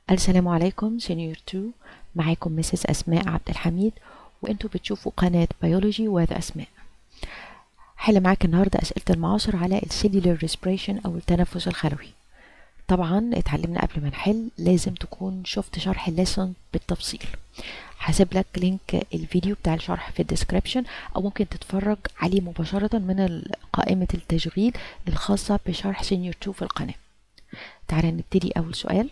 السلام عليكم سينيور 2 معاكم مسز أسماء عبد الحميد وانتوا بتشوفوا قناة بيولوجي وذا أسماء حل معاك النهاردة أسئلة المعاصر على السيلولر ريسبريشن أو التنفس الخلوي طبعا اتعلمنا قبل ما نحل لازم تكون شفت شرح الليسون بالتفصيل هسيب لك لينك الفيديو بتاع الشرح في الديسكريبشن او ممكن تتفرج عليه مباشرة من قائمة التشغيل الخاصة بشرح سينيور 2 في القناة تعالى نبتدي أول سؤال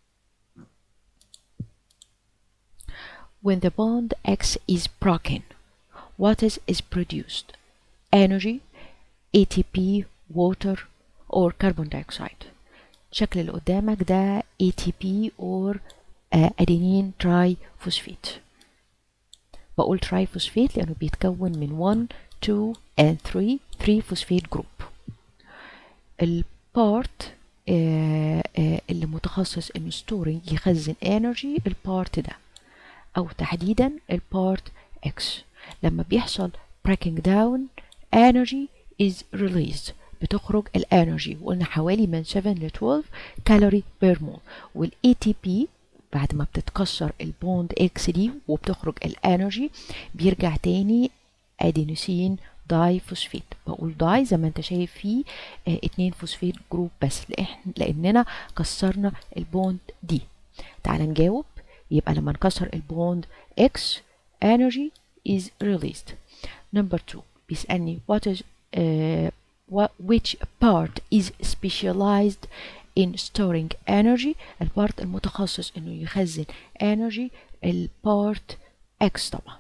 When the bond X is broken, what is, is produced? Energy, ATP, water, or carbon dioxide. الشكل اللي قدامك ده ATP or uh, adenine triphosphate. بقول triphosphate لأنه بيتكون من 1, 2 and 3 3 phosphate group. البارت uh, uh, اللي متخصص انه storing يخزن energy البارت ده. أو تحديدا البارت X لما بيحصل breaking down energy is released بتخرج الانرجي وقلنا حوالي من 7 ل 12 كالوري بير مول وال ATP بعد ما بتتكسر البوند X دي وبتخرج الانرجي بيرجع تاني ادينوسين داي فوسفيت بقول داي زي ما انت شايف فيه اه اتنين فوسفيت جروب بس لاننا كسرنا البوند دي تعال نجاوب يبقى لما نكسر البوند X energy is released number two بيسألني what is uh, what, which part is specialized in storing energy البارت المتخصص انه يخزن energy البارت X طبعا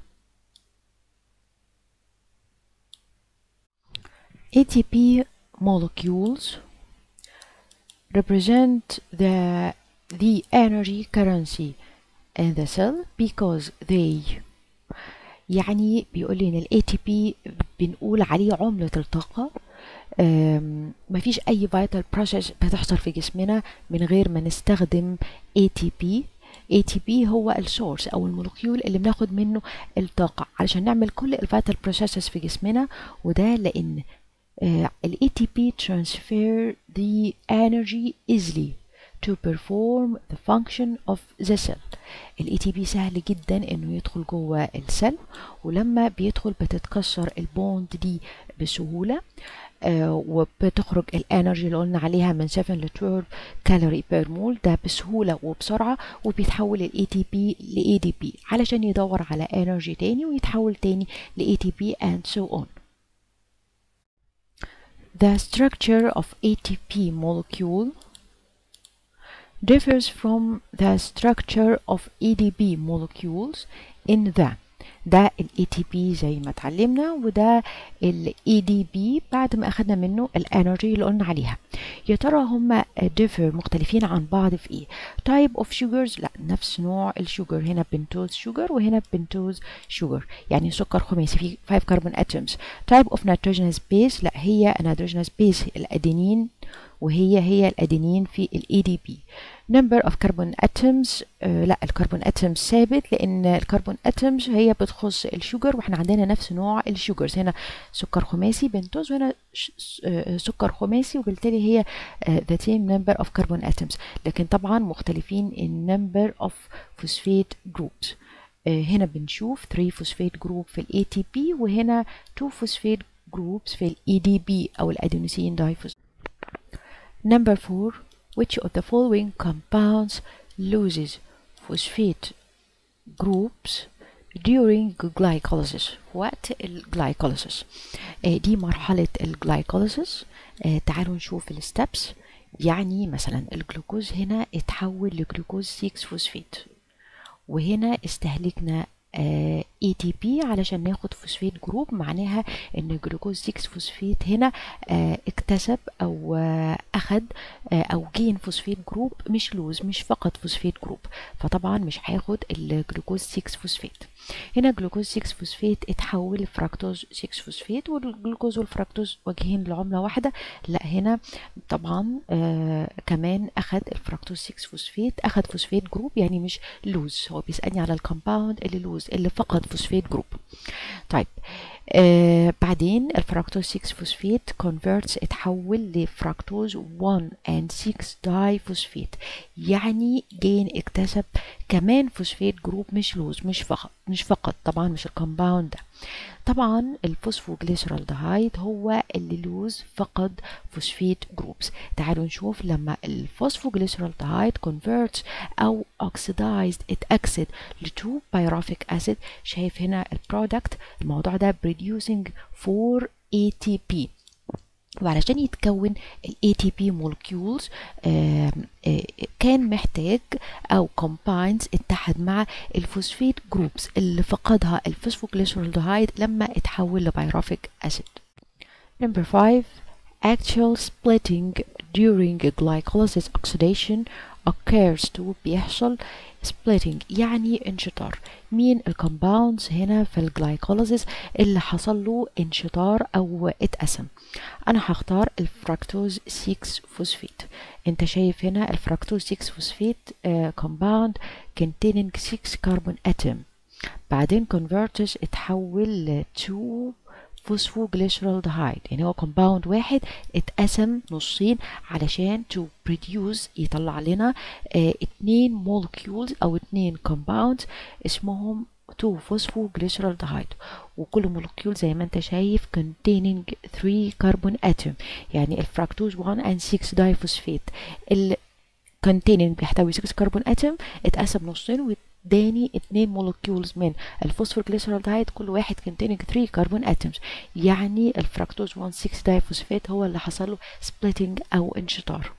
ATP molecules represent the the energy currency in the cell because they يعني بيقول لي ان ال ATP بنقول عليه عملة الطاقة مفيش اي vital process بتحصل في جسمنا من غير ما نستخدم ATP ATP هو السورس او المولكيول اللي بناخد منه الطاقة علشان نعمل كل الفيتال processes في جسمنا وده لان ال ATP transfer the energy easily to perform the function of the cell ال ATP سهل جدا انه يدخل جوه السل ولما بيدخل بتتكسر البوند دي بسهولة آه وبتخرج الانرجي اللي قلنا عليها من 7 ل 12 كالوري بير مول ده بسهولة وبسرعة وبيتحول ال ATP ل ADP علشان يدور على انرجي تاني ويتحول تاني ل ATP and so on The structure of ATP molecule differs from the structure of ADP molecules in the ده ال ATP زي ما اتعلمنا وده ال ADP بعد ما أخدنا منه الانرجي اللي قلنا عليها يا ترى هما differ مختلفين عن بعض في ايه type of sugars لا نفس نوع الشوجر هنا بنتوز شوجر وهنا بنتوز شوجر يعني سكر خماسي فيه 5 كربون atoms type of nitrogenous base لا هي nitrogenous base الأدينين وهي هي الأدينين في ال ADP number of carbon atoms آه لا الكربون اتومز ثابت لان الكربون اتومز هي بتخص الشوجر واحنا عندنا نفس نوع الشوجرز هنا سكر خماسي بنتوز وهنا آه سكر خماسي وبالتالي هي آه the same number of carbon atoms لكن طبعا مختلفين in number of phosphate groups هنا بنشوف 3 phosphate group في ال ATP وهنا 2 phosphate groups في ال ADP او الادينوسين دايفوس number 4 which of the following compounds loses phosphate groups during glycolysis وقت الجلايكوليسيس دي مرحلة الجلايكوليسيس تعالوا نشوف الستبس يعني مثلا الجلوكوز هنا اتحول لجلوكوز 6 فوسفيت وهنا استهلكنا آه ATP علشان ناخد فوسفيت جروب معناها ان جلوكوز 6 فوسفيت هنا آه اكتسب او آه اخد او جين فوسفيت جروب مش لوز مش فقط فوسفيت جروب فطبعا مش هياخد الجلوكوز 6 فوسفيت هنا جلوكوز 6 فوسفيت اتحول لفراكتوز 6 فوسفيت والجلوكوز والفراكتوز وجهين لعملة واحدة لا هنا طبعا آه كمان اخد الفراكتوز 6 فوسفيت اخد فوسفيت جروب يعني مش لوز هو بيسألني على الكومباوند اللي لوز اللي فقد فوسفيت جروب طيب آه بعدين الفركتوز 6 فوسفيت converts اتحول لفركتوز 1 and 6 داي فوسفيت يعني جين اكتسب كمان فوسفيت جروب مش لوز مش فقط مش فقط طبعا مش الكومباوند ده طبعا الفوسفوجليسرالدهايد هو اللي لوز فقد فوسفيت جروبس تعالوا نشوف لما الفوسفوجليسرالدهايد converts او oxidized اتأكسد ل 2 pyruvic acid شايف هنا البرودكت الموضوع ده producing 4 ATP وعلشان يتكون ال ATP molecules آه آه كان محتاج أو compounds اتحد مع الفوسفيت جروبس اللي فقدها الفوسفوجليسرالدهايد لما اتحول لبيروفيك acid. Number 5 actual splitting during glycolysis oxidation occurs to بيحصل splitting يعني انشطار مين الكومباوندز هنا في الجلايكوليزيس اللي حصل له انشطار او اتقسم انا هختار الفركتوز 6 فوسفيت انت شايف هنا الفركتوز 6 فوسفيت كومباوند uh, containing 6 كربون اتم بعدين converters اتحول ل 2 فوسفوجليسرالدهايد يعني هو كومباوند واحد اتقسم نصين علشان to produce يطلع لنا اه اتنين مولكيولز او اتنين كومباوندز اسمهم 2 فوسفوجليسرالدهايد وكل مولكيول زي ما انت شايف containing 3 كربون اتوم يعني الفركتوز 1 and 6 دايفوسفيت ال containing بيحتوي 6 كربون اتوم اتقسم نصين اداني اتنين مولكيولز من الفوسفوجليسرالدهايد كل واحد containing 3 كربون اتومز يعني الفركتوز 1 6 دايفوسفيت هو اللي حصل له splitting او انشطار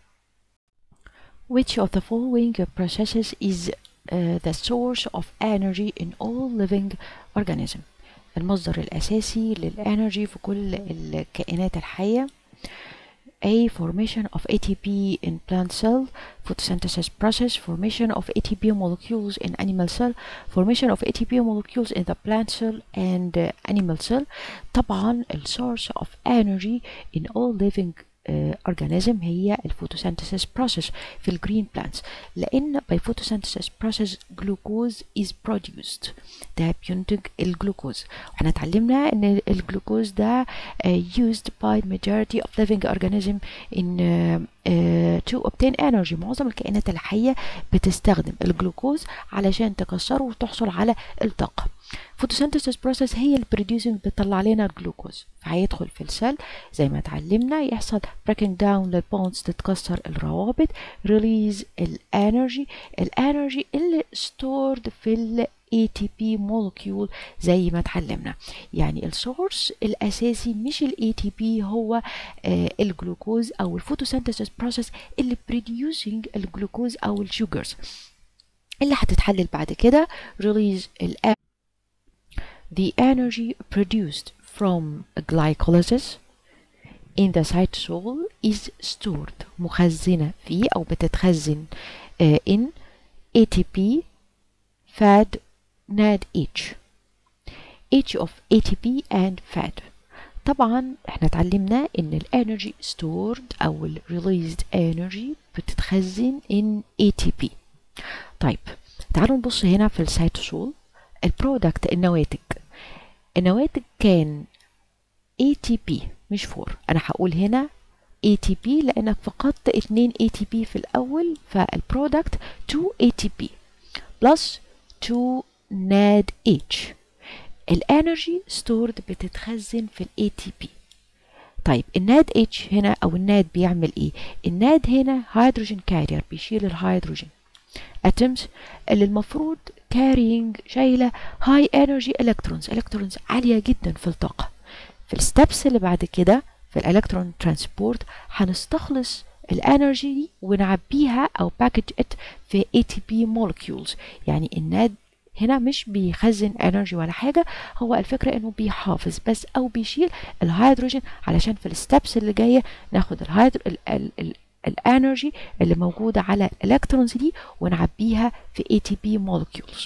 which of the following processes is uh, the source of energy in all living organism المصدر الأساسي للانرجي في كل الكائنات الحية A. Formation of ATP in plant cell, photosynthesis process, formation of ATP molecules in animal cell, formation of ATP molecules in the plant cell and uh, animal cell. طبعا ال source of energy in all living uh, organism هي الفوتوسينثيسيس process في الجرين plants لأن by photosynthesis process glucose is produced ده بينتج الجلوكوز واحنا اتعلمنا ان الجلوكوز ده uh, used by majority of living organism in uh, uh, to obtain energy معظم الكائنات الحية بتستخدم الجلوكوز علشان تكسره وتحصل على الطاقة photosynthesis process هي اللي producing بتطلع لنا الجلوكوز فهيدخل في السيل زي ما اتعلمنا يحصل breaking down للبونز تتكسر الروابط release الانرجي الانرجي اللي stored في ال ATP molecule زي ما اتعلمنا يعني السورس الاساسي مش ال ATP هو آه الجلوكوز او الفوتوسينثيسيس بروسيس اللي producing الجلوكوز او الشوجرز اللي هتتحلل بعد كده release ال the energy produced from glycolysis in the cytosol is stored مخزنة فيه أو بتتخزن uh, in ATP FAD NADH H of ATP and FAD طبعا احنا اتعلمنا ان الانرجي stored او ال released energy بتتخزن in ATP طيب تعالوا نبص هنا في السيتوسول البرودكت النواتج النواتج كان ATP مش 4 انا هقول هنا ATP لانك فقدت 2 ATP في الاول فالبرودكت 2 ATP بلس 2 NADH الانرجي ستورد بتتخزن في الاي تي بي طيب الناد اتش هنا او الناد بيعمل ايه الناد هنا هيدروجين كارير بيشيل الهيدروجين اتمز اللي المفروض كارينج شايله هاي انرجي الكترونز الكترونز عاليه جدا في الطاقه في الستبس اللي بعد كده في الالكترون ترانسبورت هنستخلص الانرجي دي ونعبيها او باكج ات في اي تي بي مولكيولز يعني الناد هنا مش بيخزن انرجي ولا حاجه هو الفكره انه بيحافظ بس او بيشيل الهيدروجين علشان في الستبس اللي جايه ناخد الهيدرو ال ال ال الانرجي اللي موجوده على الالكترونز دي ونعبيها في ATP molecules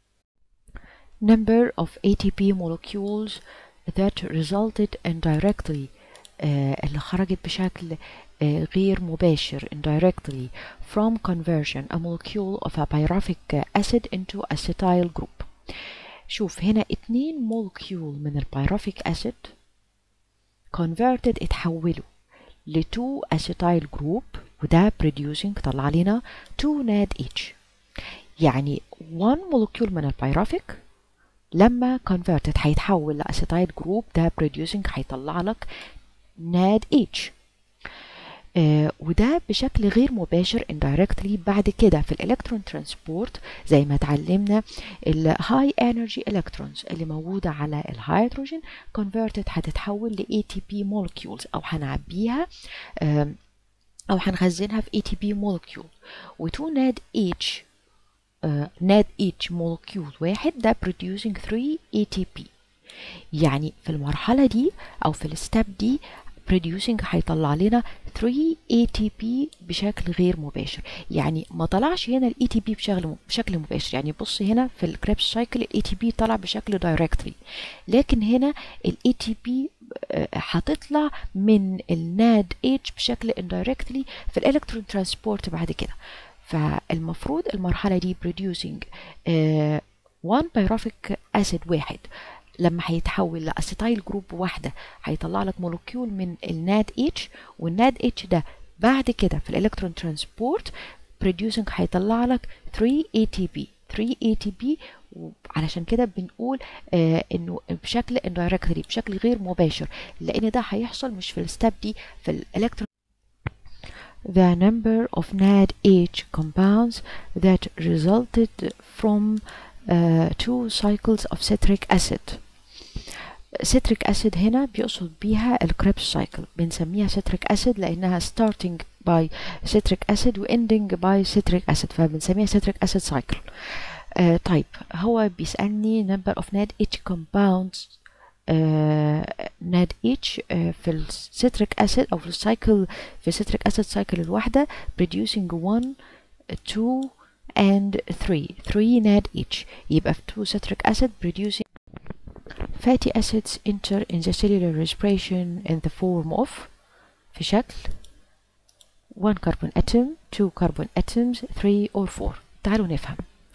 number of ATP molecules that resulted indirectly uh, اللي خرجت بشكل uh, غير مباشر indirectly from conversion a molecule of a pyruvic acid into acetyl group شوف هنا اتنين مولكيول من البيروفيك أسيد converted اتحولوا ل 2 acetyl group وده producing طلع لنا 2 NAD each يعني 1 molecule من البيروفيك لما converted هيتحول لأسيتايل جروب ده producing هيطلع لك NAD each آه وده بشكل غير مباشر indirectly بعد كده في الالكترون ترانسبورت زي ما اتعلمنا الهاي انرجي الكترونز اللي موجوده على الهيدروجين converted هتتحول ل ATP molecules او هنعبيها آه او هنخزنها في ATP molecule و 2 NAD each uh, NAD each molecule واحد ده producing 3 ATP يعني في المرحلة دي أو في الستep دي producing هيطلع لنا 3 ATP بشكل غير مباشر يعني ما طلعش هنا ال ATP بشكل بشكل مباشر يعني بص هنا في الكريبس سايكل ال ATP طلع بشكل دايركتلي لكن هنا ال ATP هتطلع من الناد H بشكل indirectly في الالكترون ترانسبورت بعد كده فالمفروض المرحلة دي producing uh, one pyruvic acid واحد لما هيتحول لأسيتايل جروب واحدة هيطلع لك مولكيول من الناد اتش والناد اتش ده بعد كده في الالكترون ترانسبورت producing هيطلع لك 3 ATP 3 ATP علشان كده بنقول آه انه بشكل indirectly بشكل غير مباشر لان ده هيحصل مش في الستep دي في الالكترون the number of NADH compounds that resulted from uh, two cycles of citric acid. citric acid هنا بيقصد بيها الكريبس سايكل بنسميها citric acid لأنها starting by citric acid و ending by citric acid فبنسميها citric acid cycle. uh, طيب هو بيسألني number of NADH compounds ناد اتش في السيتريك اسيد او في السايكل في السيتريك اسيد سايكل الواحده producing 1 2 and 3 3 ناد اتش يبقى في 2 citric acid producing fatty acids enter in the cellular respiration in the form of في شكل 1 carbon atom 2 carbon atoms 3 or 4 تعالوا نفهم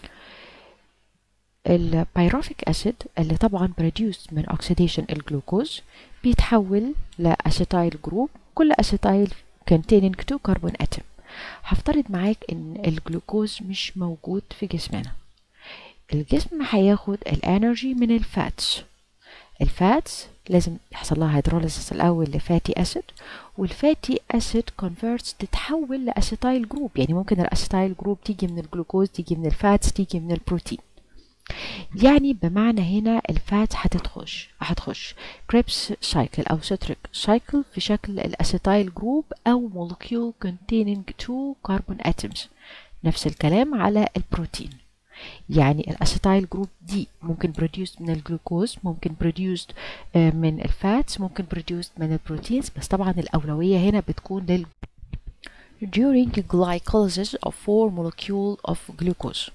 البيروفيك اسيد اللي طبعا produced من oxidation الجلوكوز بيتحول لأسيتايل جروب كل أسيتايل containing 2 carbon atom هفترض معاك ان الجلوكوز مش موجود في جسمنا الجسم هياخد الانرجي من الفاتس الفاتس لازم يحصل لها هيدروليسيس الاول لفاتي اسيد والفاتي اسيد كونفرتس تتحول لاسيتايل جروب يعني ممكن الاسيتايل جروب تيجي من الجلوكوز تيجي من الفاتس تيجي من البروتين يعني بمعنى هنا الفات هتتخش هتخش كريبس سايكل او ستريك سايكل في شكل الاسيتايل جروب او molecule containing two carbon atoms نفس الكلام على البروتين يعني الاسيتايل جروب دي ممكن produced من الجلوكوز ممكن produced من الفاتس ممكن produced من البروتينز بس طبعا الاولويه هنا بتكون لل during glycolysis of four molecule of glucose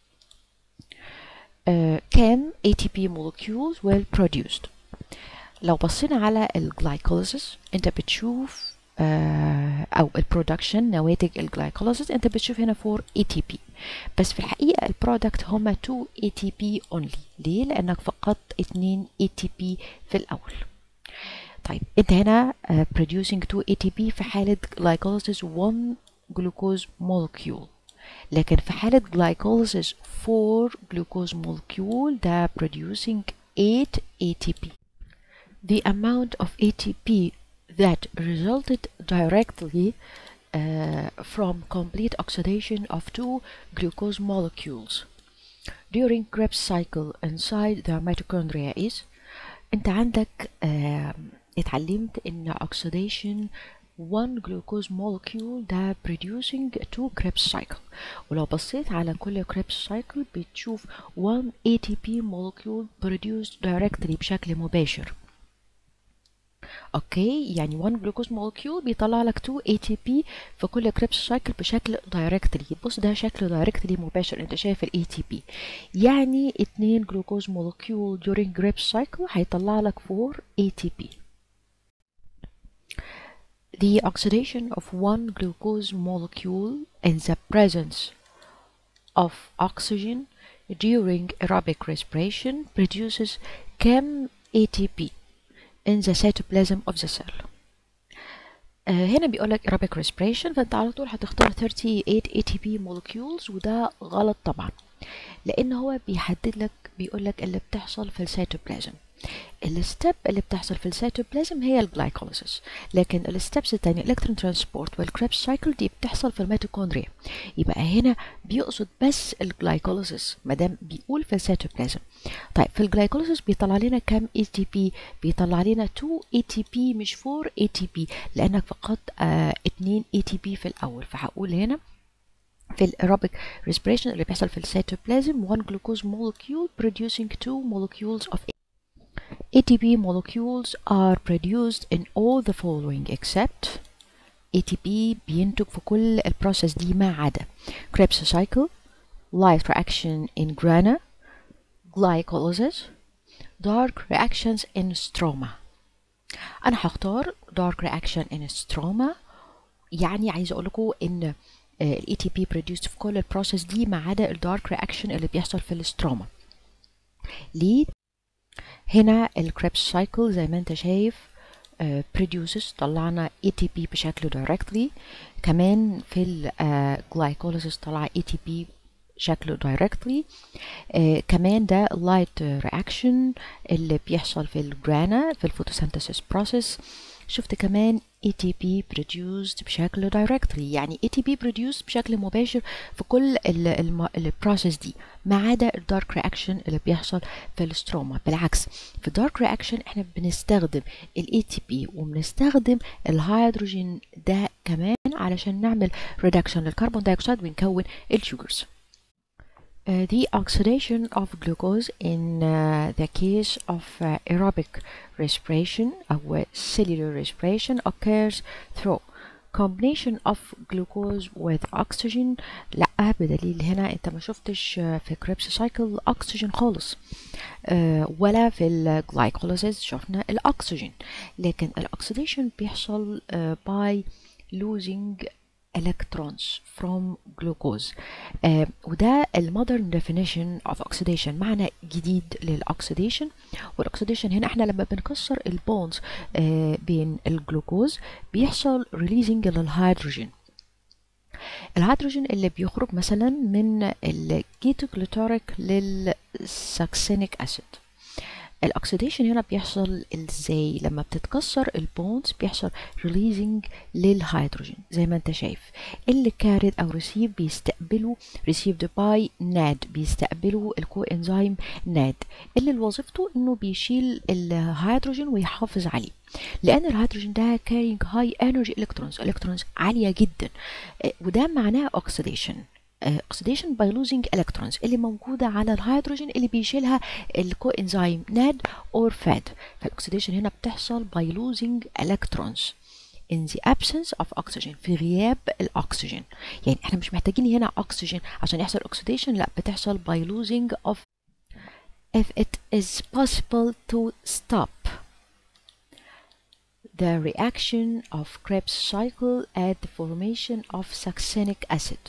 كان ATP molecules well produced لو بصينا على الجلايكوليسيس انت بتشوف uh, او البرودكشن نواتج الجلايكوليسيس انت بتشوف هنا 4 ATP بس في الحقيقة البرودكت هما 2 ATP only ليه؟ لأنك فقدت 2 ATP في الأول طيب انت هنا uh, producing 2 ATP في حالة glycolysis 1 glucose molecule لكن في حالة glycolysis 4 glucose molecule ده producing 8 ATP. The amount of ATP that resulted directly uh, from complete oxidation of two glucose molecules during Krebs cycle inside the mitochondria is انت عندك uh, اتعلمت ان oxidation one glucose molecule ده producing two Krebs cycle ولو بصيت على كل Krebs cycle بتشوف one ATP molecule produced directly بشكل مباشر اوكي يعني one glucose molecule بيطلع لك 2 ATP في كل Krebs cycle بشكل directly بص ده شكل directly مباشر انت شايف ال ATP يعني 2 glucose molecule during Krebs cycle هيطلع لك 4 ATP the oxidation of one glucose molecule in the presence of oxygen during aerobic respiration produces كم ATP in the cytoplasm of the cell آه هنا بيقول لك aerobic respiration فانت على طول هتختار 38 ATP molecules وده غلط طبعا لان هو بيحدد لك بيقول لك اللي بتحصل في السيتوبلازم الستيب اللي بتحصل في السيتوبلازم هي الجلايكوليسيس لكن الستبس التانية الكترون ترانسبورت والكريبس سايكل دي بتحصل في الميتوكوندريا يبقى هنا بيقصد بس الجلايكوليسيس ما دام بيقول في السيتوبلازم طيب في الجلايكوليسيس بيطلع لنا كام اي تي بي بيطلع لنا 2 اي تي بي مش 4 اي تي بي لانك فقدت آه 2 اي تي بي في الاول فهقول هنا في الايروبيك respiration اللي بيحصل في السيتوبلازم 1 glucose molecule producing 2 molecules of ATP molecules are produced in all the following except ATP بينتج في كل البروسيس دي ما عدا Krebs cycle, light reaction in grana, glycolysis, dark reactions in stroma. أنا هختار dark reaction in stroma يعني عايزة أقول لكم إن ال ATP produced في كل البروسيس دي ما عدا الدارك رياكشن اللي بيحصل في الاستروما ليه هنا الكريبس سايكل زي ما انت شايف uh, produces طلعنا ATP بشكل directly كمان في الجلايكوليسيس uh, طلع ATP شكله directly uh, كمان ده light reaction اللي بيحصل في الجرانا في الفوتوسينثيسيس بروسيس شفت كمان ATP produced بشكل directly يعني ATP produced بشكل مباشر في كل البروسيس دي ما عدا الدارك رياكشن اللي بيحصل في الستروما بالعكس في الدارك رياكشن احنا بنستخدم ال ATP وبنستخدم الهيدروجين ده كمان علشان نعمل ريدكشن للكربون دايوكسيد ونكون الشوجرز Uh, the oxidation of glucose in uh, the case of uh, aerobic respiration or cellular respiration occurs through combination of glucose with oxygen لا بدليل هنا انت ما شفتش في كريبس سايكل اكسجين خالص ولا في الجلايكوليسيس شفنا الاكسجين لكن الاكسيديشن بيحصل by losing electrons from glucose آه وده المودرن definition of oxidation معنى جديد للاكسيديشن والاكسيديشن هنا احنا لما بنكسر البونز آه بين الجلوكوز بيحصل ريليزنج للهيدروجين الهيدروجين اللي بيخرج مثلا من الكيتوجلوتاريك للساكسينيك اسيد الاكسيديشن هنا بيحصل ازاي لما بتتكسر البونز بيحصل ريليزنج للهيدروجين زي ما انت شايف اللي كارد او ريسيف بيستقبلوا received باي ناد بيستقبلوا الكو انزيم ناد اللي وظيفته انه بيشيل الهيدروجين ويحافظ عليه لان الهيدروجين ده carrying high energy electrons electrons عاليه جدا وده معناه oxidation oxidation by losing electrons اللي موجودة على الهيدروجين اللي بيشيلها الكو انزيم ناد or فاد فالاكسيديشن هنا بتحصل by losing electrons in the absence of oxygen في غياب الاكسجين يعني احنا مش محتاجين هنا اكسجين عشان يحصل oxidation لا بتحصل by losing of if it is possible to stop the reaction of Krebs cycle at the formation of succinic acid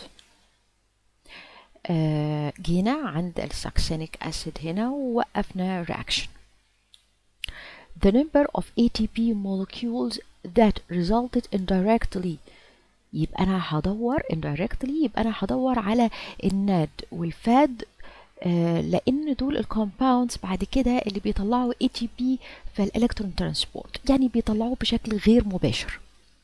آه جينا عند الساكسينيك أسيد هنا ووقفنا reaction. The number of ATP molecules that resulted indirectly يبقى أنا هدور indirectly يبقى أنا هدور على الناد والفاد آه لأن دول الكومباوندز بعد كده اللي بيطلعوا ATP في الإلكترون ترانسبورت يعني بيطلعوه بشكل غير مباشر.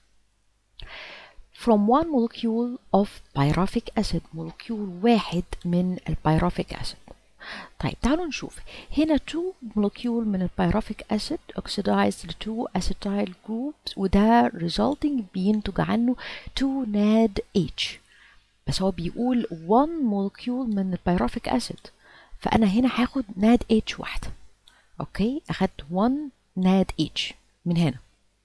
from one molecule of pyruvic acid molecule واحد من البيروفيك acid طيب تعالوا نشوف هنا two molecule من البيروفيك acid oxidized to two acetyl groups وده resulting بينتج عنه 2 NAD H بس هو بيقول one molecule من البيروفيك acid فأنا هنا هاخد NAD H واحدة أوكي أخدت one NAD H من هنا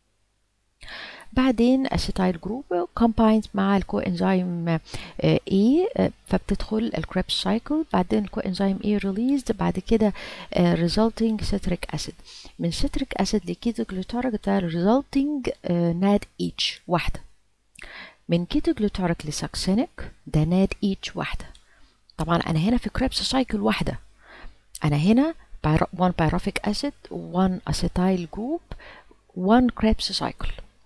بعدين اسيتايل جروب combines مع الكو انزيم A فبتدخل الكريبس سايكل بعدين الكو انزيم A released بعد كده resulting citric acid من citric acid لكيتوجلوتاريك ده resulting NAD H واحدة من كيتوجلوتاريك لساكسينيك ده NAD H واحدة طبعا انا هنا في كريبس سايكل واحده انا هنا 1 pyruvic acid 1 acetyl group 1 كريبس سايكل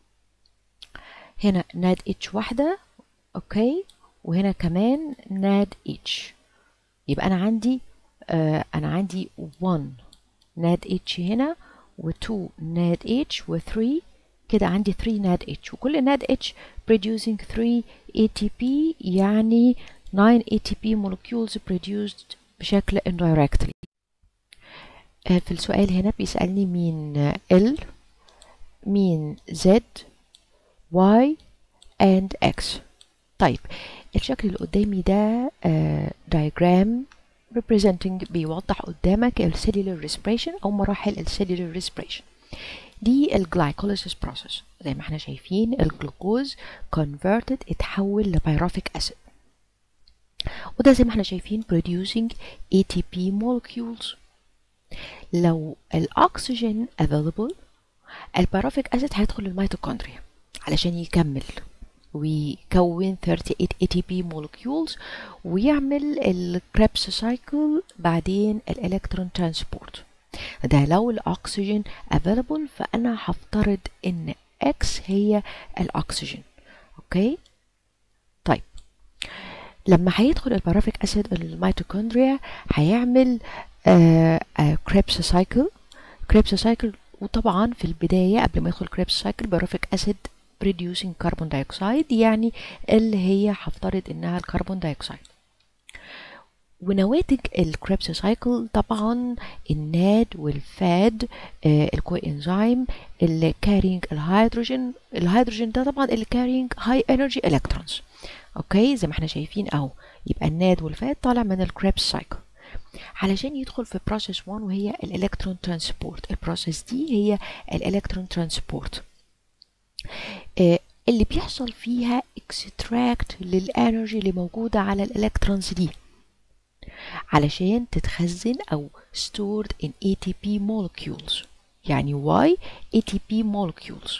هنا ناد اتش واحده اوكي وهنا كمان ناد اتش يبقى انا عندي آه انا عندي 1 ناد اتش هنا و2 ناد اتش و3 كده عندي 3 ناد اتش وكل ناد اتش producing 3 ATP يعني 9 ATP molecules produced بشكل indirectly آه في السؤال هنا بيسألني مين L مين Z Y and X طيب الشكل اللي قدامي ده uh, diagram representing بيوضح قدامك الcellular respiration أو مراحل الcellular respiration دي الجلايكوليسيس بروسيس زي ما احنا شايفين الجلوكوز converted اتحول لبيروفيك acid وده زي ما احنا شايفين producing ATP molecules لو الأكسجين available البيروفيك acid هيدخل الميتوكوندريا علشان يكمل ويكون 38 ATP molecules ويعمل الكريبس سايكل بعدين الالكترون ترانسبورت ده لو الاكسجين available فانا هفترض ان X هي الاكسجين اوكي طيب لما هيدخل البارافيك اسيد الميتوكوندريا هيعمل كريبس سايكل كريبس سايكل وطبعا في البدايه قبل ما يدخل كريبس سايكل بارافيك اسيد producing carbon dioxide يعني اللي هي هفترض انها الكربون دايوكسيد ونواتج الكريبس سايكل طبعا الناد والفاد آه الكو انزيم اللي كارينج الهيدروجين الهيدروجين ده طبعا اللي كارينج هاي انرجي الكترونز اوكي زي ما احنا شايفين اهو يبقى الناد والفاد طالع من الكريبس سايكل علشان يدخل في بروسيس 1 وهي الالكترون ترانسبورت البروسيس دي هي الالكترون ترانسبورت آه اللي بيحصل فيها اكستراكت للانرجي اللي موجودة على الالكترونز دي علشان تتخزن او stored in ATP molecules يعني why ATP molecules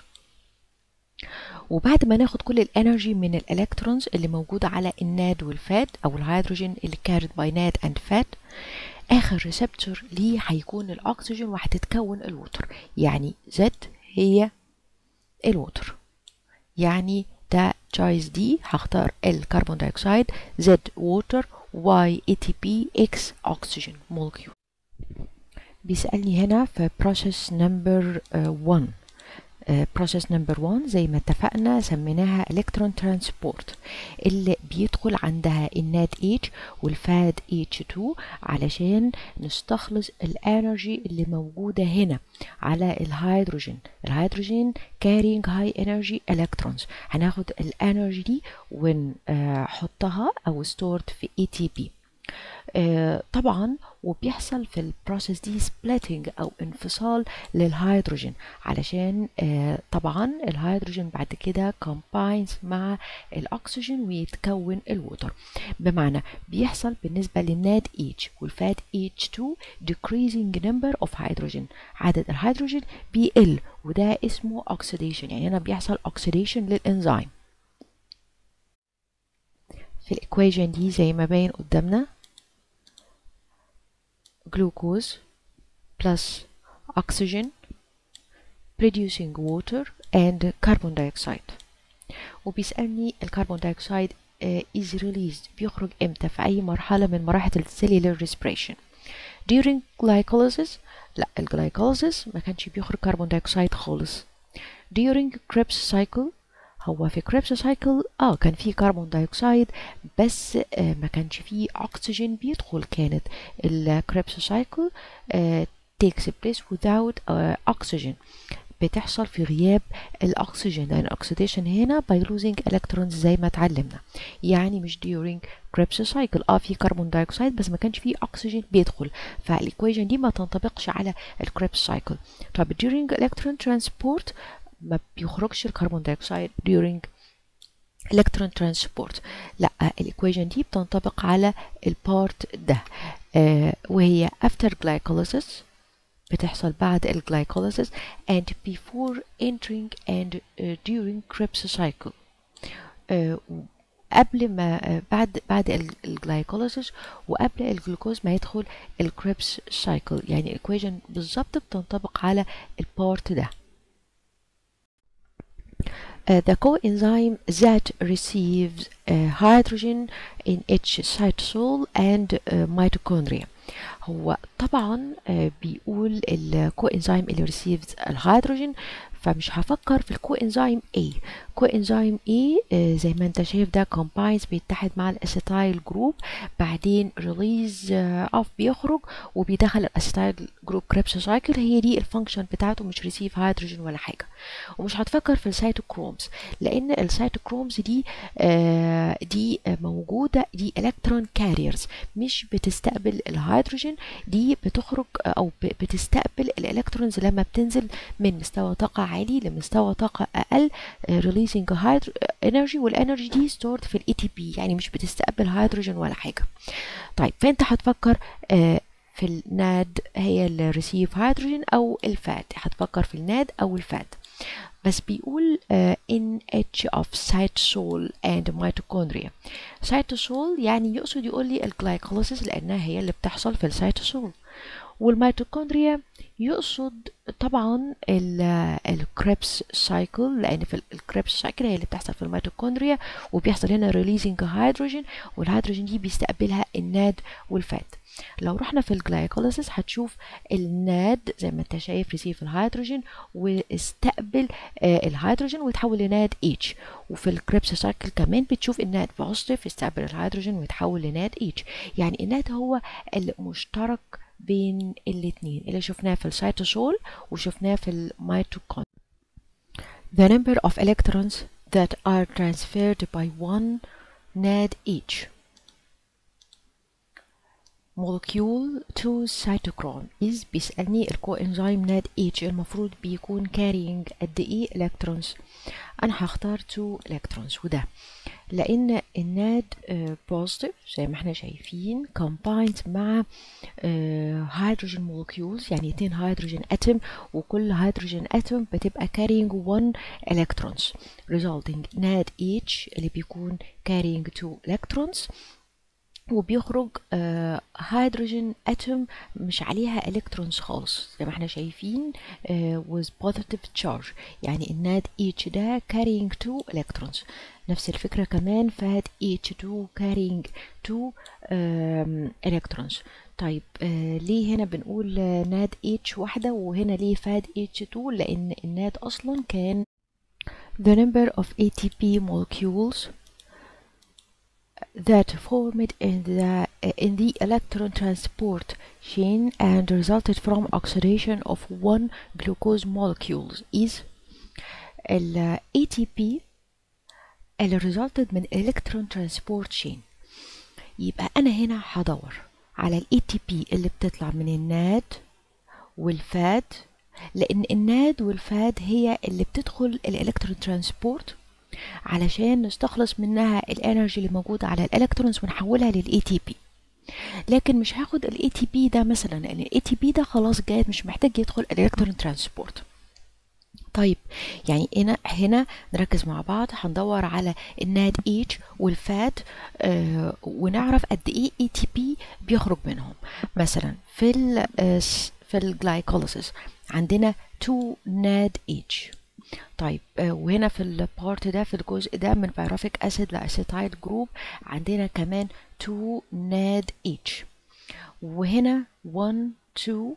وبعد ما ناخد كل الانرجي من الالكترونز اللي موجودة على الناد والفات او الهيدروجين اللي carried by ناد and فات اخر ريسبتور ليه هيكون الاكسجين وهتتكون الوتر يعني Z هي الوتر يعني ده choice دي هختار الكربون دايوكسيد Z ووتر Y ATP X oxygen molecule بيسألني هنا في process number 1 بروسيس نمبر 1 زي ما اتفقنا سميناها الكترون ترانسبورت اللي بيدخل عندها الناد اتش والفاد اتش 2 علشان نستخلص الانرجي اللي موجوده هنا على الهيدروجين الهيدروجين كارينج هاي انرجي الكترونز هناخد الانرجي دي ونحطها او ستورد في اي تي بي آه طبعا وبيحصل في البروسيس دي سبليتنج او انفصال للهيدروجين علشان آه طبعا الهيدروجين بعد كده كومباينز مع الاكسجين ويتكون الوتر بمعنى بيحصل بالنسبه للناد اتش والفات اتش 2 decreasing number of hydrogen عدد الهيدروجين بيقل وده اسمه oxidation يعني هنا بيحصل oxidation للانزيم في الايكويشن دي زي ما باين قدامنا glucose plus oxygen producing water and carbon dioxide وبيسألني الكربون دايوكسيد uh, is released بيخرج امتى في اي مرحلة من مراحل السيلولار respiration during glycolysis لا الجلايكوليسيس ما كانش بيخرج كربون دايوكسيد خالص during Krebs cycle هو في كريبس سايكل اه كان في كربون دايوكسيد بس آه ما كانش فيه اكسجين بيدخل كانت الكريبس سايكل آه takes place without آه oxygen بتحصل في غياب الاكسجين لان الاكسيديشن هنا by losing electrons زي ما اتعلمنا يعني مش during كريبس سايكل اه في كربون دايوكسيد بس ما كانش فيه اكسجين بيدخل فالايكويشن دي ما تنطبقش على الكريبس سايكل طب during electron transport ما بيخرجش الكربون دايوكسيد during electron transport لا الايكويشن دي بتنطبق على البارت ده آه وهي after glycolysis بتحصل بعد الجلايكوليسيس and before entering and uh, during Krebs cycle uh, قبل ما بعد بعد الجلايكوليسيس وقبل الجلوكوز ما يدخل الكريبس سايكل يعني الايكويشن بالظبط بتنطبق على البارت ده Uh, the coenzyme that receives uh, hydrogen in each cytosol and uh, mitochondria هو طبعا بيقول الكوانزيم اللي receives الهيدروجين فمش هفكر في الكو انزيم A كو انزيم A زي ما انت شايف ده كومباينز بيتحد مع الاسيتايل جروب بعدين ريليز اوف بيخرج وبيدخل الاسيتايل جروب كريبس سايكل هي دي الفانكشن بتاعته مش ريسيف هيدروجين ولا حاجه ومش هتفكر في السيتوكرومز لان السيتوكرومز دي آه دي موجوده دي الكترون كاريرز مش بتستقبل الهيدروجين دي بتخرج او بتستقبل الالكترونز لما بتنزل من مستوى طاقه عالي لمستوى طاقه اقل releasing energy والانرجي دي stored في الاي تي بي يعني مش بتستقبل هيدروجين ولا حاجه طيب فانت هتفكر آه في الناد هي اللي ريسيف هيدروجين او الفات هتفكر في الناد او الفات بس بيقول uh, in H of cytosol and mitochondria cytosol يعني يقصد يقول لي الجلايكوليسيس لانها هي اللي بتحصل في السيتوسول والميتوكوندريا يقصد طبعا الكريبس سايكل لان في الكريبس سايكل هي اللي بتحصل في الميتوكوندريا وبيحصل هنا ريليزنج هيدروجين والهيدروجين دي بيستقبلها الناد والفات لو رحنا في الجلايكوليسيس هتشوف الناد زي ما انت شايف ريسيف الهيدروجين واستقبل آه الهيدروجين ويتحول لناد اتش وفي الكريبس سايكل كمان بتشوف الناد بوزيتيف يستقبل الهيدروجين ويتحول لناد اتش يعني الناد هو المشترك بين الاتنين اللي شفناه في السيتوسول وشفناه في الميتوكوندريا The number of electrons that are transferred by one NAD each molecule to cytochrome is بيسألني الكو انزيم ناد H المفروض بيكون carrying قد ايه electrons انا هختار 2 electrons وده لان الناد بوزيتيف uh, زي ما احنا شايفين combined مع هيدروجين uh, molecules يعني اتنين هيدروجين اتم وكل هيدروجين اتم بتبقى carrying 1 electrons resulting NAD H اللي بيكون carrying 2 electrons وبيخرج هيدروجين uh, اتوم مش عليها الكترونز خالص زي ما احنا شايفين uh, with positive charge يعني الناد H ده carrying 2 electrons نفس الفكرة كمان فهد H2 carrying 2 um, electrons طيب uh, ليه هنا بنقول ناد H واحدة وهنا ليه فاد H2 لأن الناد أصلا كان the number of ATP molecules that formed in the in the electron transport chain and resulted from oxidation of one glucose molecules is ال ATP اللي resulted من electron transport chain يبقى أنا هنا هدور على ال ATP اللي بتطلع من الناد والفاد لأن الناد والفاد هي اللي بتدخل الالكترون ترانسبورت علشان نستخلص منها الانرجي اللي موجودة على الالكترونز ونحولها للاي تي بي لكن مش هاخد الاي تي بي ده مثلا لان الاي تي بي ده خلاص جاي مش محتاج يدخل الالكترون ترانسبورت طيب يعني هنا هنا نركز مع بعض هندور على الناد اتش والفات آه ونعرف قد ايه اي تي بي بيخرج منهم مثلا في ال في الجلايكوليسيس عندنا 2 ناد اتش طيب آه وهنا في البارت ده في الجزء ده من بيروفيك اسيد لاسيتايل جروب عندنا كمان 2 ناد اتش وهنا 1 2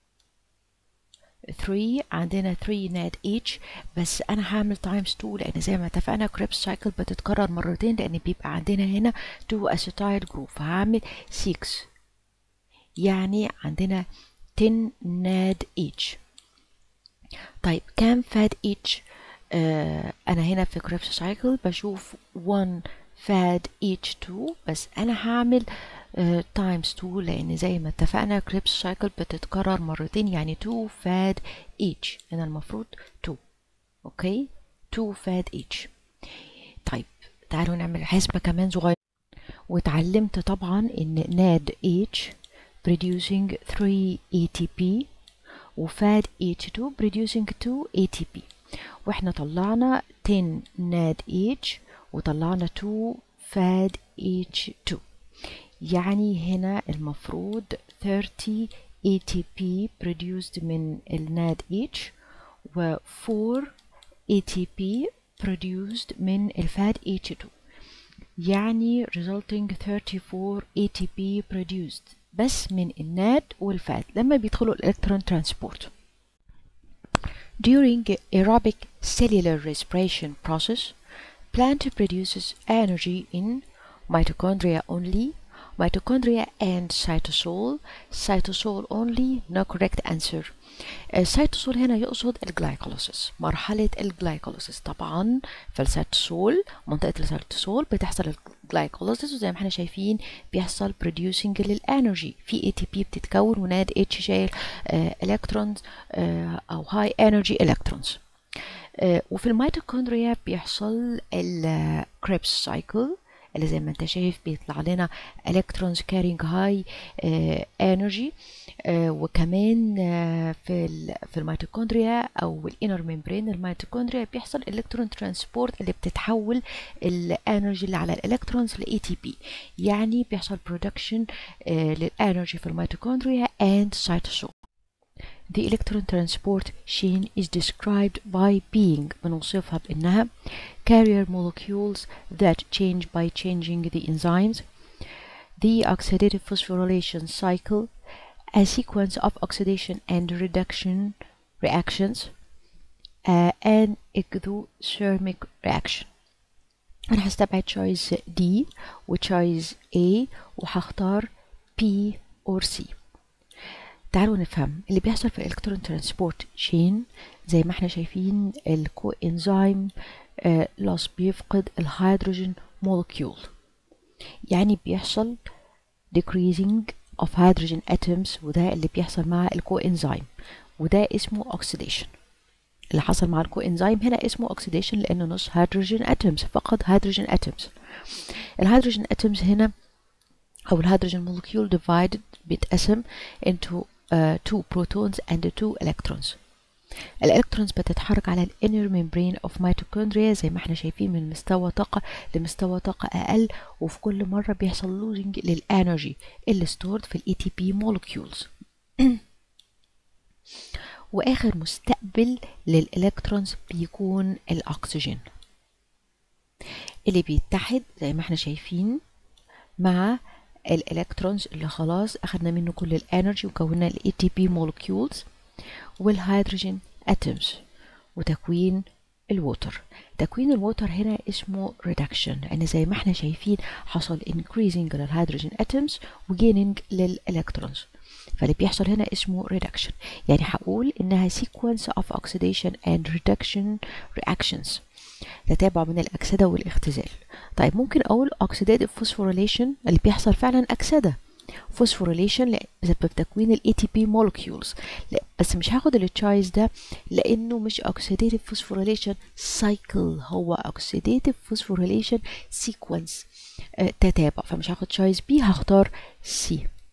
3 عندنا 3 ناد اتش بس انا هعمل تايمز 2 لان زي ما اتفقنا كريبس سايكل بتتكرر مرتين لان بيبقى عندنا هنا 2 اسيتايل جروب فهعمل 6 يعني عندنا 10 ناد اتش طيب كام فاد اتش آه انا هنا في كريبس سايكل بشوف 1 فاد اتش 2 بس انا هعمل تايمز uh, 2 لان زي ما اتفقنا كريبس سايكل بتتكرر مرتين يعني 2 فاد اتش هنا المفروض 2 اوكي 2 فاد اتش طيب تعالوا نعمل حسبة كمان صغيرة واتعلمت طبعا ان ناد اتش producing 3 ATP وفاد H2 producing 2 ATP واحنا طلعنا 10 NAD H وطلعنا 2 FAD H2 يعني هنا المفروض 30 ATP produced من ال NADH و 4 ATP produced من ال FAD H2 يعني resulting 34 ATP produced بس من الناد والفاد لما بيدخلوا الالكترون ترانسبورت During aerobic cellular respiration process, plant produces energy in mitochondria only, mitochondria and cytosol, cytosol only, no correct answer. السيتوسول هنا يقصد الجلايكوليسيس مرحلة الجلايكوليسيس طبعا في السيتوسول منطقة السيتوسول بتحصل الجلايكوليسيس وزي ما احنا شايفين بيحصل producing للانرجي في اي تي بي بتتكون وناد اتش شايل الكترونز او هاي انرجي الكترونز وفي الميتوكوندريا بيحصل الكريبس سايكل اللي زي ما انت شايف بيطلع لنا electrons carrying high uh, energy uh, وكمان uh, في ال في الميتوكوندريا او الانر ميمبرين الميتوكوندريا بيحصل الكترون ترانسبورت اللي بتتحول الانرجي اللي على الالكترونز لاي تي بي يعني بيحصل برودكشن للانرجي في الميتوكوندريا and cytosol The electron transport chain is described by being بنوصفها بأنها carrier molecules that change by changing the enzymes, the oxidative phosphorylation cycle, a sequence of oxidation and reduction reactions, uh, and exothermic reaction. أنا هستبعد choice D و choice A وهختار P or C. تعالوا نفهم اللي بيحصل في الالكترون ترانسبورت شين زي ما احنا شايفين الكو انزيم لوس بيفقد الهيدروجين مولكيول يعني بيحصل decreasing of hydrogen atoms وده اللي بيحصل مع الكو انزيم وده اسمه oxidation اللي حصل مع الكو انزيم هنا اسمه oxidation لانه نص هيدروجين اتومز فقد هيدروجين اتومز الهيدروجين اتومز هنا او الهيدروجين مولكيول divided بيتقسم into uh, two protons and two electrons الالكترونز بتتحرك على الانر ميمبرين اوف ميتوكوندريا زي ما احنا شايفين من مستوى طاقة لمستوى طاقة اقل وفي كل مرة بيحصل لوزنج للانرجي اللي ستورد في الاي تي بي مولكيولز واخر مستقبل للالكترونز بيكون الاكسجين اللي بيتحد زي ما احنا شايفين مع الالكترونز اللي خلاص اخدنا منه كل الانرجي وكونا الاي تي بي مولكيولز والهيدروجين اتومز وتكوين الووتر تكوين الووتر هنا اسمه reduction لان زي ما احنا شايفين حصل increasing للهيدروجين اتومز وجيننج للالكترونز فاللي بيحصل هنا اسمه reduction يعني هقول انها sequence of oxidation and reduction reactions تتابع من الأكسدة والاختزال طيب ممكن أقول oxidative phosphorylation اللي بيحصل فعلا أكسدة phosphorylation بسبب تكوين ال ATP molecules لا بس مش هاخد التشايز ده لأنه مش oxidative phosphorylation cycle هو oxidative phosphorylation sequence آه تتابع فمش هاخد تشايز B هختار C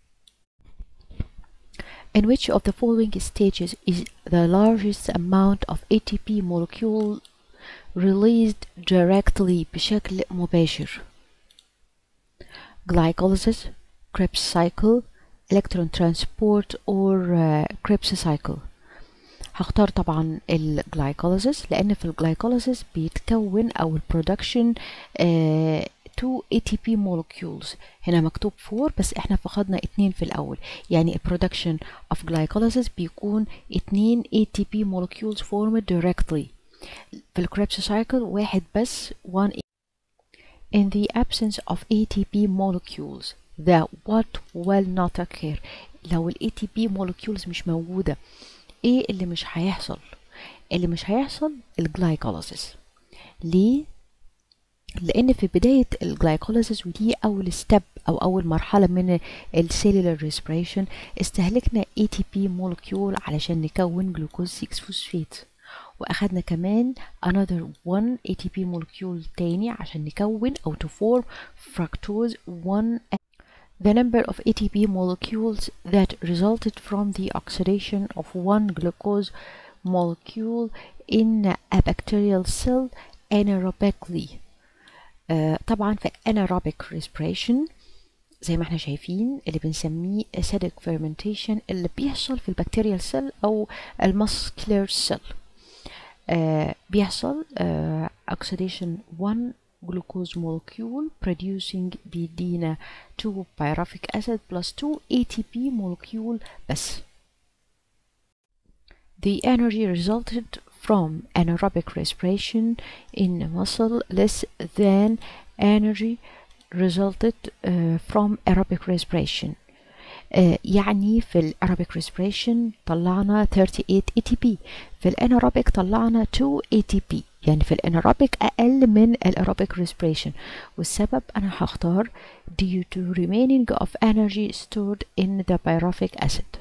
In which of the following stages is the largest amount of ATP molecule released directly بشكل مباشر glycolysis Krebs cycle electron transport or uh, Krebs cycle هختار طبعا الجلايكوليسيس لان في الجلايكوليسيس بيتكون او البرودكشن uh, 2 ATP molecules هنا مكتوب 4 بس احنا فقدنا 2 في الاول يعني البرودكشن of glycolysis بيكون 2 ATP molecules formed directly في الكريبس سايكل واحد بس one in the absence of ATP molecules that what will not occur لو ال ATP molecules مش موجودة ايه اللي مش هيحصل اللي مش هيحصل الجلايكوليسيس ليه لان في بداية الجلايكوليسيس ودي اول ستيب او اول مرحلة من السيلولار ريسبريشن استهلكنا ATP molecule علشان نكون جلوكوز 6 فوسفيت واخدنا كمان another one ATP molecule تاني عشان نكون او to form fructose 1 The number of ATP molecules that resulted from the oxidation of one glucose molecule in a bacterial cell anaerobically آه طبعا في anaerobic respiration زي ما احنا شايفين اللي بنسميه acidic fermentation اللي بيحصل في البكتيريال سيل او الماسكولار سيل آه بيحصل آه oxidation 1 glucose molecule producing بيدينا 2 pyruvic acid plus 2 ATP molecule بس The energy resulted from anaerobic respiration in muscle less than energy resulted uh, from aerobic respiration uh, يعني في الأerobic respiration طلعنا 38 ATP في الأناerobic طلعنا 2 ATP يعني في الأناerobic أقل من الأerobic respiration والسبب أنا هختار due to remaining of energy stored in the pyruvic acid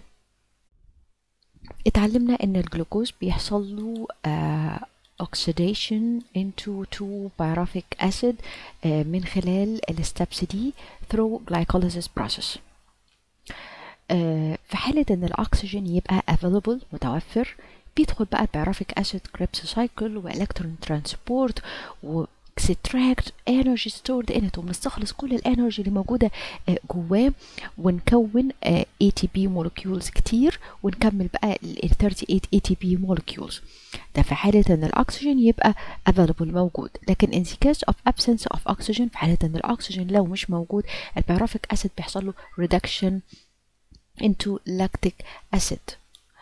اتعلمنا ان الجلوكوز بيحصل له uh, oxidation into 2 pyruvic acid uh, من خلال الستبس دي through glycolysis process uh, في حالة ان الاكسجين يبقى available متوفر بيدخل بقى البيرافيك اسيد كريبس سايكل والكترون ترانسبورت و extract energy stored in it وبنستخلص كل الانرجي اللي موجوده جواه ونكون ATP molecules كتير ونكمل بقى ال 38 ATP molecules ده في حالة ان الاكسجين يبقى available موجود لكن in the case of absence of oxygen في حالة ان الاكسجين لو مش موجود البيرافيك اسيد بيحصل له reduction into lactic acid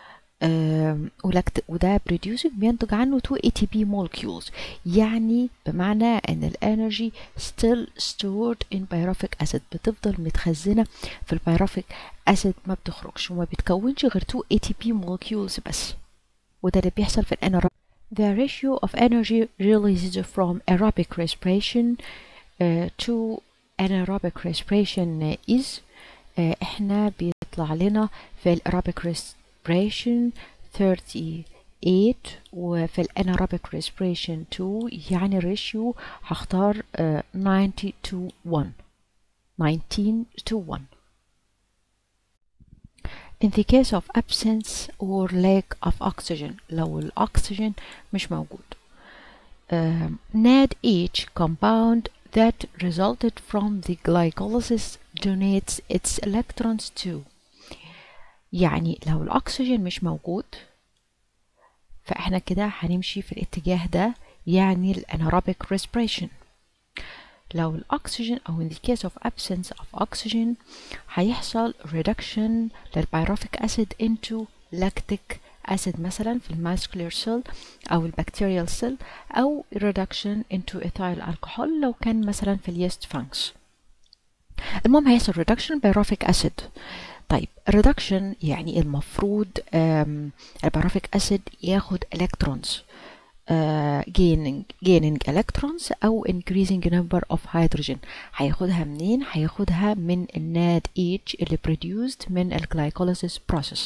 ولكت وده producing بينتج عنه 2 ATP molecules يعني بمعنى ان الانرجي still stored in pyruvic acid بتفضل متخزنه في البيرافيك acid ما بتخرجش وما بتكونش غير 2 ATP molecules بس وده اللي بيحصل في الاناerobic The ratio of energy released from aerobic respiration uh, to anaerobic respiration is uh, احنا بيطلع لنا في الaerobic respiration respiration 38 وفي الاناerobic respiration 2 يعني الريشيو هختار uh, 90 to 1 19 to 1 In the case of absence or lack of oxygen لو الأكسجين مش موجود um, NADH compound that resulted from the glycolysis donates its electrons to يعني لو الأكسجين مش موجود فإحنا كده هنمشي في الاتجاه ده يعني الاناerobic respiration لو الأكسجين أو in the case of absence of oxygen هيحصل reduction للبيروفيك acid into lactic acid مثلا في الماسكولار cell أو البكتيريال cell أو reduction into ethyl alcohol لو كان مثلا في اليست فانكس المهم هيحصل reduction pyruvic acid طيب reduction يعني المفروض البيروفيك اسيد ياخد electrons uh, gaining gaining electrons او increasing number of hydrogen هياخدها منين هياخدها من الناد H اللي produced من الجلايكوليسيس process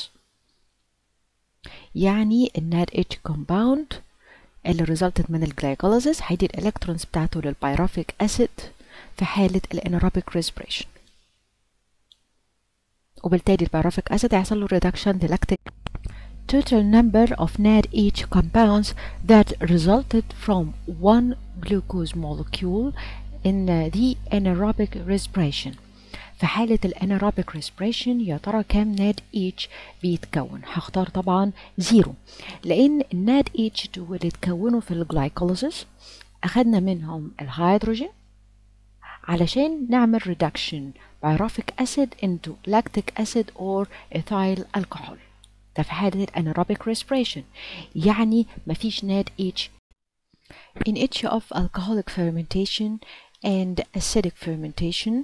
يعني الناد H compound اللي resulted من الجلايكوليسيس هيدي الالكترونز بتاعته للبيروفيك اسيد في حالة الاناerobic respiration وبالتالي البيروفيك acid هيحصل له reduction lactic total number of NADH compounds that resulted from one glucose molecule in the anaerobic respiration في حالة الاناerobic respiration يا ترى كام ناد H بيتكون هختار طبعا زيرو لأن الناد H دول اللي اتكونوا في الجلايكوليسيس أخدنا منهم الهيدروجين علشان نعمل reduction pyruvic acid into lactic acid or ethyl alcohol ده في حالة الانaerobic respiration يعني مفيش ناد H in each of alcoholic fermentation and acidic fermentation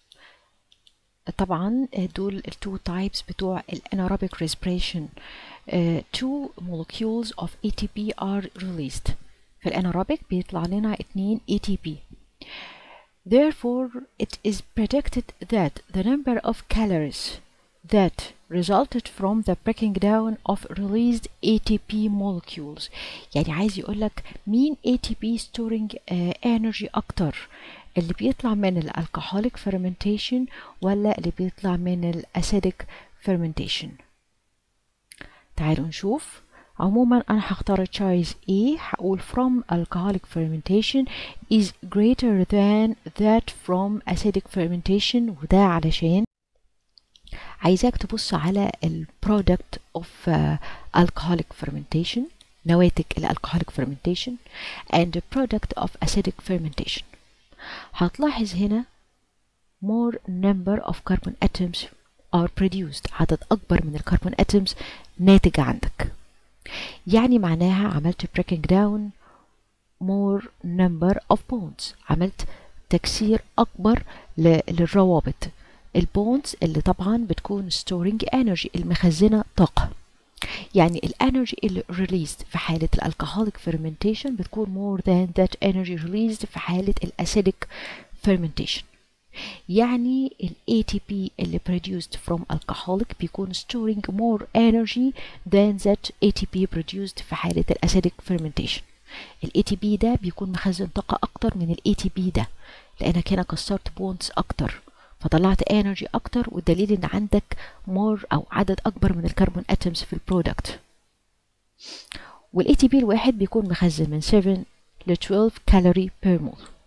طبعا دول التو types بتوع الانaerobic respiration uh, two molecules of ATP are released في الانaerobic بيطلع لنا اتنين ATP Therefore, it is predicted that the number of calories that resulted from the breaking down of released ATP molecules يعني عايز يقولك مين ATP storing uh, energy أكتر اللي بيطلع من الالكحوليك fermentation ولا اللي بيطلع من الأسيدك fermentation تعالوا نشوف عموما أنا هختار choice A هقول from alcoholic fermentation is greater than that from acidic fermentation وده علشان عايزاك تبص على ال product of uh, alcoholic fermentation نواتج الالكهوليك fermentation and the product of acidic fermentation هتلاحظ هنا more number of carbon atoms are produced عدد أكبر من الكربون atoms ناتج عندك يعني معناها عملت breaking down more number of bonds عملت تكسير أكبر للروابط البونز اللي طبعا بتكون storing energy المخزنة طاقة يعني الانرجي اللي released في حالة الالكهوليك fermentation بتكون more than that energy released في حالة الاسيدك fermentation يعني ال ATP اللي produced from alcoholic بيكون storing more energy than that ATP produced في حالة الأسيدك fermentation ال ATP ده بيكون مخزن طاقة أكتر من ال ATP ده لأنك هنا كسرت بونز أكتر فطلعت انرجي أكتر والدليل إن عندك more أو عدد أكبر من الكربون اتومز في البرودكت وال ATP الواحد بيكون مخزن من 7 ل 12 كالوري per mole